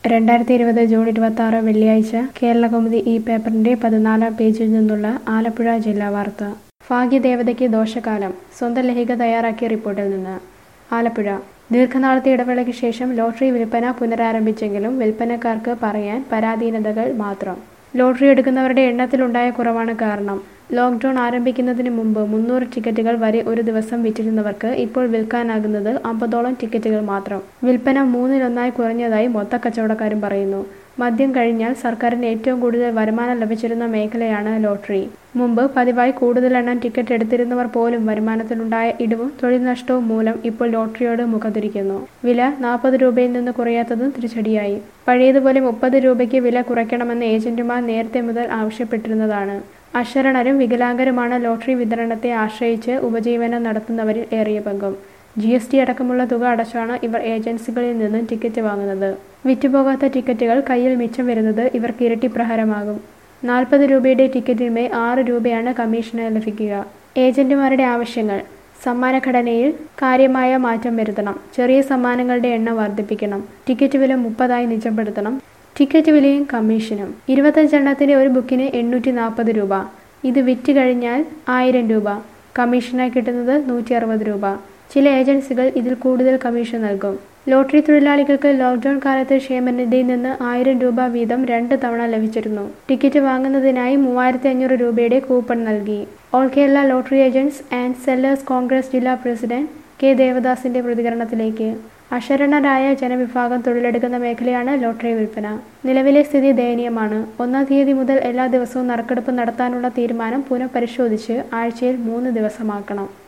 രണ്ടായിരത്തി ഇരുപത് ജൂൺ ഇരുപത്തി ആറ് വെള്ളിയാഴ്ച കേരളകൗമുദി ഈ പേപ്പറിന്റെ പതിനാലാം പേജിൽ നിന്നുള്ള ആലപ്പുഴ ജില്ലാ വാർത്ത ഭാഗ്യദേവതയ്ക്ക് ദോഷകാലം സ്വന്തം ലേഖിക തയ്യാറാക്കിയ റിപ്പോർട്ടിൽ നിന്ന് ആലപ്പുഴ ദീർഘനാളത്തെ ഇടവേളയ്ക്ക് ശേഷം ലോട്ടറി വിൽപ്പന പുനരാരംഭിച്ചെങ്കിലും വിൽപ്പനക്കാർക്ക് പറയാൻ പരാധീനതകൾ മാത്രം ലോട്ടറി എടുക്കുന്നവരുടെ എണ്ണത്തിലുണ്ടായ കുറവാണ് കാരണം ലോക്ക്ഡൌൺ ആരംഭിക്കുന്നതിന് മുമ്പ് മുന്നൂറ് ടിക്കറ്റുകൾ വരെ ഒരു ദിവസം വിറ്റിരുന്നവർക്ക് ഇപ്പോൾ വിൽക്കാനാകുന്നത് അമ്പതോളം ടിക്കറ്റുകൾ മാത്രം വിൽപ്പന മൂന്നിലൊന്നായി കുറഞ്ഞതായി മൊത്ത കച്ചവടക്കാരും പറയുന്നു മദ്യം കഴിഞ്ഞാൽ സർക്കാരിന് ഏറ്റവും കൂടുതൽ വരുമാനം ലഭിച്ചിരുന്ന മേഖലയാണ് ലോട്ടറി മുമ്പ് പതിവായി കൂടുതൽ എണ്ണം ടിക്കറ്റ് എടുത്തിരുന്നവർ പോലും വരുമാനത്തിലുണ്ടായ ഇടിവും തൊഴിൽ നഷ്ടവും മൂലം ഇപ്പോൾ ലോട്ടറിയോട് മുഖതിരിക്കുന്നു വില നാൽപ്പത് രൂപയിൽ നിന്ന് കുറയാത്തതും തിരിച്ചടിയായി പഴയതുപോലെ മുപ്പത് രൂപയ്ക്ക് വില കുറയ്ക്കണമെന്ന് ഏജന്റുമാർ നേരത്തെ മുതൽ ആവശ്യപ്പെട്ടിരുന്നതാണ് അശരണരും വികലാംഗരുമാണ് ലോട്ടറി വിതരണത്തെ ആശ്രയിച്ച് ഉപജീവനം നടത്തുന്നവരിൽ ഏറിയ പങ്കും ജി എസ് ടി അടക്കമുള്ള തുക അടച്ചാണ് ഇവർ ഏജൻസികളിൽ നിന്നും ടിക്കറ്റ് വാങ്ങുന്നത് വിറ്റുപോകാത്ത ടിക്കറ്റുകൾ കയ്യിൽ മിച്ചം വരുന്നത് ഇവർക്ക് ഇരട്ടി പ്രഹരമാകും നാൽപ്പത് രൂപയുടെ ടിക്കറ്റിന്മേൽ ആറ് രൂപയാണ് കമ്മീഷന് ലഭിക്കുക ഏജന്റുമാരുടെ ആവശ്യങ്ങൾ സമ്മാനഘടനയിൽ കാര്യമായ മാറ്റം വരുത്തണം ചെറിയ സമ്മാനങ്ങളുടെ എണ്ണം വർദ്ധിപ്പിക്കണം ടിക്കറ്റ് വില മുപ്പതായി നിജപ്പെടുത്തണം ടിക്കറ്റ് വിലയും കമ്മീഷനും ഇരുപത്തഞ്ചെണ്ണത്തിന്റെ ഒരു ബുക്കിന് എണ്ണൂറ്റി നാൽപ്പത് രൂപ ഇത് വിറ്റ് കഴിഞ്ഞാൽ ആയിരം രൂപ കമ്മീഷനായി കിട്ടുന്നത് നൂറ്റി അറുപത് രൂപ ചില ഏജൻസികൾ ഇതിൽ കൂടുതൽ കമ്മീഷൻ നൽകും ലോട്ടറി തൊഴിലാളികൾക്ക് ലോക്ക്ഡൌൺ കാലത്ത് ക്ഷേമനിധിയിൽ നിന്ന് ആയിരം രൂപ വീതം രണ്ട് തവണ ലഭിച്ചിരുന്നു ടിക്കറ്റ് വാങ്ങുന്നതിനായി മൂവായിരത്തി അഞ്ഞൂറ് രൂപയുടെ കൂപ്പൺ നൽകി all Kerala lottery agents and sellers Congress ജില്ലാ പ്രസിഡന്റ് കെ ദേവദാസിന്റെ പ്രതികരണത്തിലേക്ക് അശരണരായ ജനവിഭാഗം തൊഴിലെടുക്കുന്ന മേഖലയാണ് ലോട്ടറി വിൽപ്പന നിലവിലെ സ്ഥിതി ദയനീയമാണ് ഒന്നാം തീയതി മുതൽ എല്ലാ ദിവസവും നറുക്കെടുപ്പ് നടത്താനുള്ള തീരുമാനം പുനഃപരിശോധിച്ച് ആഴ്ചയിൽ മൂന്ന് ദിവസമാക്കണം